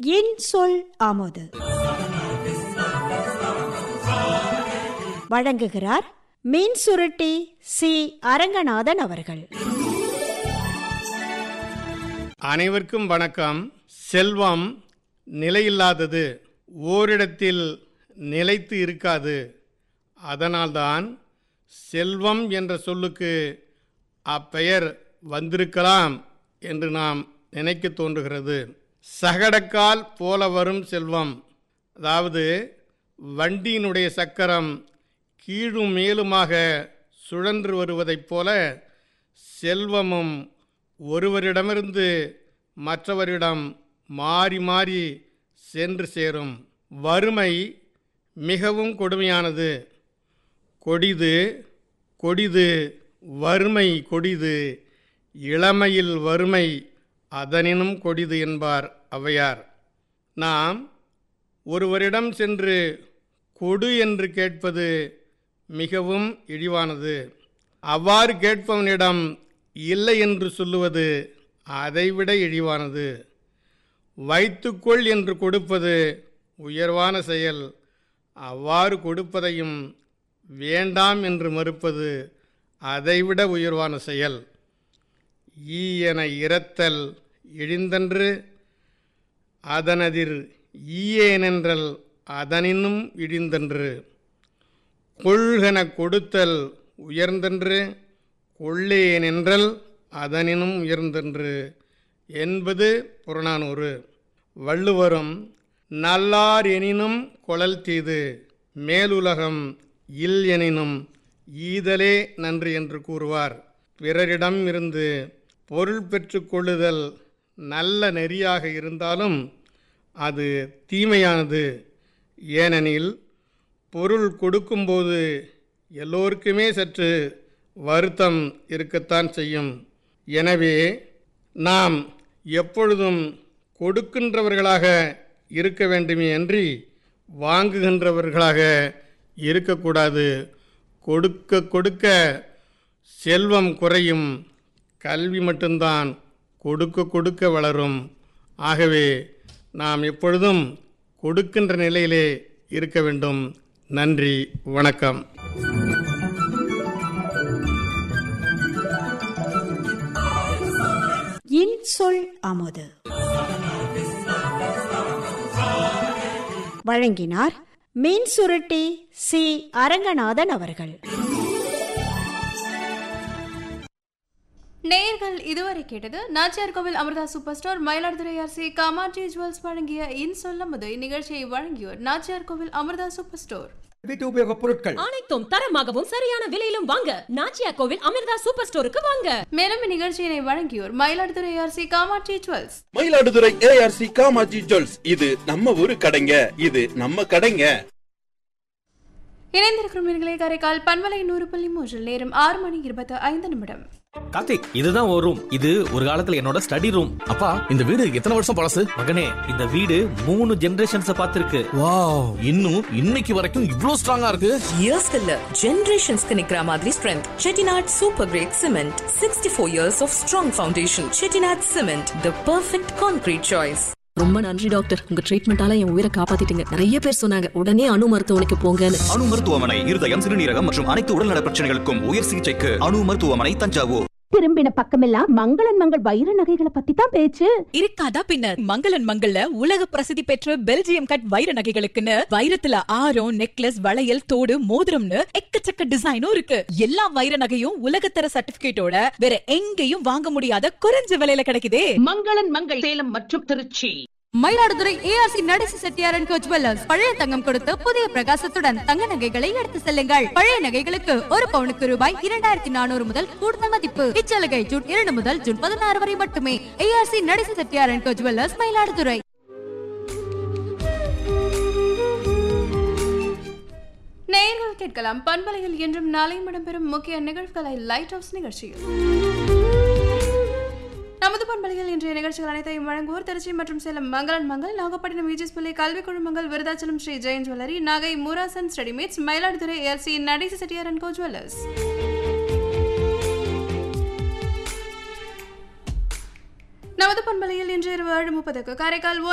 என் சொல் ஆமோது வழங்குகிறார் மீன் சுருட்டி சி அரங்கநாதன் அவர்கள் அனைவருக்கும் வணக்கம் செல்வம் நிலையில்லாதது ஓரிடத்தில் நிலைத்து இருக்காது அதனால்தான் செல்வம் என்ற சொல்லுக்கு அப்பெயர் வந்திருக்கலாம் என்று நாம் நினைக்க தோன்றுகிறது சகடக்கால் போல வரும் செல்வம் அதாவது வண்டியினுடைய சக்கரம் கீழும் மேலுமாக சுழன்று வருவதைப் போல செல்வமும் ஒருவரிடமிருந்து மற்றவரிடம் மாறி மாறி சென்று சேரும் வறுமை மிகவும் கொடுமையானது கொடிது கொடிது வறுமை கொடிது இளமையில் வறுமை அதனினும் கொடிது என்பார் ஔவையார் நாம் ஒருவரிடம் சென்று கொடு என்று கேட்பது மிகவும் இழிவானது அவ்வாறு கேட்பவனிடம் இல்லை என்று சொல்லுவது அதைவிட இழிவானது வைத்துக்கொள் என்று கொடுப்பது உயர்வான செயல் அவ்வாறு கொடுப்பதையும் வேண்டாம் என்று மறுப்பது அதைவிட உயர்வான செயல் ஈ என இரத்தல் இழிந்தன்று அதனதிர் ஈயேனென்றல் அதனினும் இழிந்தன்று கொள்கென கொடுத்தல் உயர்ந்தன்று கொள்ளேனென்றல் அதனினும் உயர்ந்தன்று என்பது புறநானூறு வள்ளுவரும் நல்லார் எனினும் கொளல் தீது மேலுலகம் இல் எனினும் ஈதலே நன்று என்று கூறுவார் பிறரிடம் இருந்து பொருள் பெற்று கொள்ளுதல் நல்ல நெறியாக இருந்தாலும் அது தீமையானது ஏனெனில் பொருள் கொடுக்கும்போது எல்லோருக்குமே சற்று வருத்தம் இருக்கத்தான் செய்யும் எனவே நாம் எப்பொழுதும் கொடுக்கின்றவர்களாக இருக்க வேண்டுமே அன்றி வாங்குகின்றவர்களாக இருக்கக்கூடாது கொடுக்க கொடுக்க செல்வம் குறையும் கல்வி மட்டும்தான் கொடுக்க கொடுக்க வளரும் ஆகவே நாம் எப்பொழுதும் கொடுக்கின்ற நிலையிலே இருக்க வேண்டும் நன்றி வணக்கம் என் சொல் ஆமோது வழங்கினார் மீன் சுருட்டி சி அரங்கநாதன் அவர்கள் நேயர்கள் இதுவரை கேட்டது Nachiyar Koil Amirtha super store Mayiladuthurai RC Kamatchi jewels வழங்கிய இன் சொல்ல முது இந்நிகழ்ச்சியை வழங்கியோர் நாச்சியார் கோவில் அமிர்தா சூப்பர் ஸ்டோர் வீட்டு உபயோகப் பொருட்கள் அனைத்தும் தரமாகவும் சரியான விலையிலும் வாங்க நாச்சியா கோவில் அமிர்தா சூப்பர் ஸ்டோருக்கு வாங்க மேலும் இந்நிகழ்ச்சியினை வழங்கியோர் Mayiladuthurai RC Kamatchi jewels Mayiladuthurai ARC Kamatchi jewels இது நம்ம ஊரு கடைங்க இது நம்ம கடைங்க இணைந்திருக்கும் நேர்களே காரைக்கால் பண்பலை நூறு புள்ளி மூன்றில் நேரம் ஆறு மணி இருபத்தி ஐந்து நிமிடம் கார்த்திக் இதுதான் ஒரு ரூம் இது ஒரு காலத்துல என்னோட ஸ்டடி ரூம் அப்பா இந்த வீடு எத்தனை வருஷம் பழசு மகனே இந்த வீடு மூணு ஜெனரேஷன்ஸ் பார்த்திருக்கு வாவ் இன்னும் இன்னைக்கு வரைக்கும் இவ்ளோ ஸ்ட்ராங்கா இருக்கு இயர்ஸ்க்கு இல்ல ஜெனரேஷன்ஸ்க்கு நிக்கிற மாதிரி strength Chettinad super grade cement sixty four years of strong foundation Chettinad cement the perfect concrete choice ரொம்ப நன்றி டாக்டர் உங்க ட்ரீட்மெண்டால என் உயிரை காப்பாத்திட்டீங்க நிறைய பேர் சொன்னாங்க உடனே அணு மருத்துவமனைக்கு போங்கன்னு அணு மருத்துவமனை இருதயம் சிறுநீரகம் மற்றும் அனைத்து உடல்நல பிரச்சனைகளுக்கும் உயர் சிகிச்சைக்கு அணு மருத்துவமனை தஞ்சாவூர் திரும்பின பக்கமெல்லாம் மங்களன் மங்கள் வைர நகைகளை பத்தி தான் பேச்சு இருக்காதா பின்ன மங்களன் மங்கள்ல உலக பிரசித்தி பெற்ற பெல்ஜியம் கட் வைர நகைகளுக்குன்னு வைரத்துல ஆரம் நெக்லஸ் வளையல் தோடு மோதிரம்னு எக்கச்சக்க டிசைனும் இருக்கு எல்லா வைர நகையும் உலகத்தர சர்டிபிகேட்டோட வேற எங்கேயும் வாங்க முடியாத குறைஞ்ச விலையில கிடைக்குதே மங்களன் மங்கள் சேலம் மற்றும் திருச்சி மயிலாடுதுறை ஏஆர்சி நடேசி செட்டியாரன் கோ ஜுவல்லர்ஸ் பழைய தங்கம் கொடுத்து புதிய பிரகாசத்துடன் தங்க நகைகளை எடுத்து செல்லுங்கள் பழைய நகைகளுக்கு ஒரு பவுனுக்கு ரூபாய் இரண்டாயிரத்தி நானூறு முதல் கூடுதல் மதிப்பு இச்சலுகை ஜூன் இரண்டு முதல் ஜூன் பதினாறு வரை மட்டுமே ஏஆர்சி நடேசி செட்டியாரன் கோ ஜுவல்லர்ஸ் மயிலாடுதுறை நேயர்கள் கேட்கலாம் பண்பலையில் என்றும் நாளை இடம்பெறும் முக்கிய நிகழ்வுகளை லைட் ஹவுஸ் நிகழ்ச்சியில் நமது பண்பலையில் இன்றைய நிகழ்ச்சிகள் அனைத்தையும் வழங்குவோர் திருச்சி மற்றும் சேலம் மங்களன் மங்கள் நாகப்பட்டினம் விஜிஸ் பிள்ளை கல்வி குழுமங்கள் Virudhachalam Sri Jain jewellery Nagai Murasan readymades Mayiladuthurai ARC Natesa Chettiar and co jewellers நமது பண்பலையில் இன்று இரவு ஏழு முப்பதுக்கு காரைக்கால்